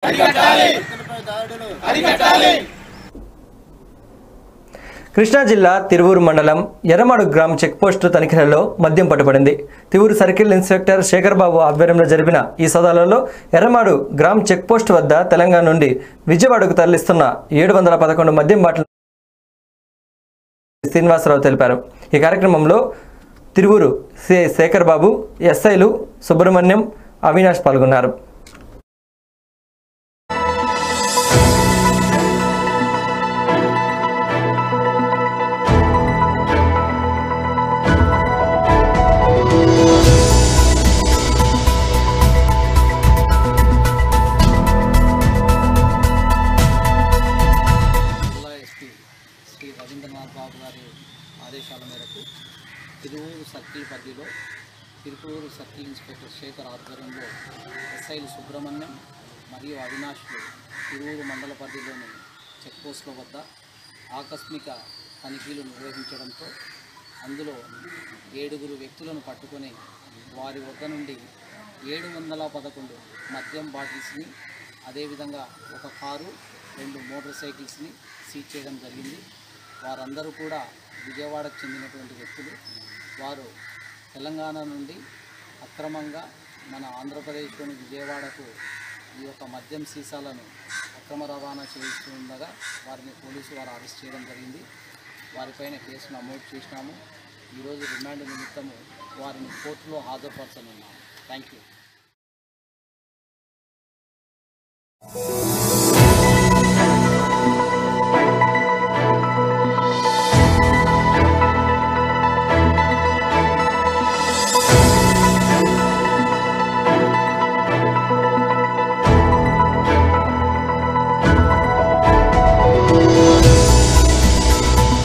వ్యక్తులపై దాడులు కృష్ణా జిల్లా తిరువూరు మండలం ఎర్రమాడు గ్రామ్ చెక్పోస్టు తనిఖీలలో మద్యం పట్టుబడింది తిరువూరు సర్కిల్ ఇన్స్పెక్టర్ శేఖర్ బాబు ఆధ్వర్యంలో జరిపిన ఈ సోదాలలో ఎర్రమాడు గ్రామ్ చెక్పోస్ట్ వద్ద తెలంగాణ నుండి విజయవాడకు తరలిస్తున్న ఏడు వందల పదకొండు మద్యం బాటిల్ శ్రీనివాసరావు తెలిపారు ఈ కార్యక్రమంలో తిరువూరు సిఐ శేఖర్ బాబు ఎస్ఐలు సుబ్రహ్మణ్యం అవినాష్ పాల్గొన్నారు జిల్లా ఎస్పీ శ్రీ రవీంద్రనాథ్ బాబు గారి ఆదేశాల మేరకు తిరువూరు సర్కిల్ పరిధిలో తిరుపూరు సర్కిల్ ఇన్స్పెక్టర్ శేఖర్ ఆధ్వర్యంలో ఎస్ఐలు సుబ్రహ్మణ్యం మరియు అవినాష్లు తిరువూరు మండల పరిధిలోని చెక్పోస్టుల వద్ద ఆకస్మిక తనిఖీలు నిర్వహించడంతో అందులో ఏడుగురు వ్యక్తులను పట్టుకొని వారి వద్ద నుండి ఏడు వందల పదకొండు మద్యం బాటిల్స్ని అదేవిధంగా ఒక కారు రెండు మోటార్ సైకిల్స్ని సీజ్ చేయడం జరిగింది వారందరూ కూడా విజయవాడకు చెందినటువంటి వ్యక్తులు వారు తెలంగాణ నుండి అక్రమంగా మన ఆంధ్రప్రదేశ్లోని విజయవాడకు ఈ యొక్క మద్యం సీసాలను అక్రమ రవాణా చేయిస్తూ ఉండగా వారిని పోలీసు వారు అరెస్ట్ చేయడం జరిగింది వారిపైన కేసు నమోదు చేసినాము ఈరోజు రిమాండ్ నిమిత్తము వారిని కోర్టులో హాజరుపరచనున్నాము థ్యాంక్ యూ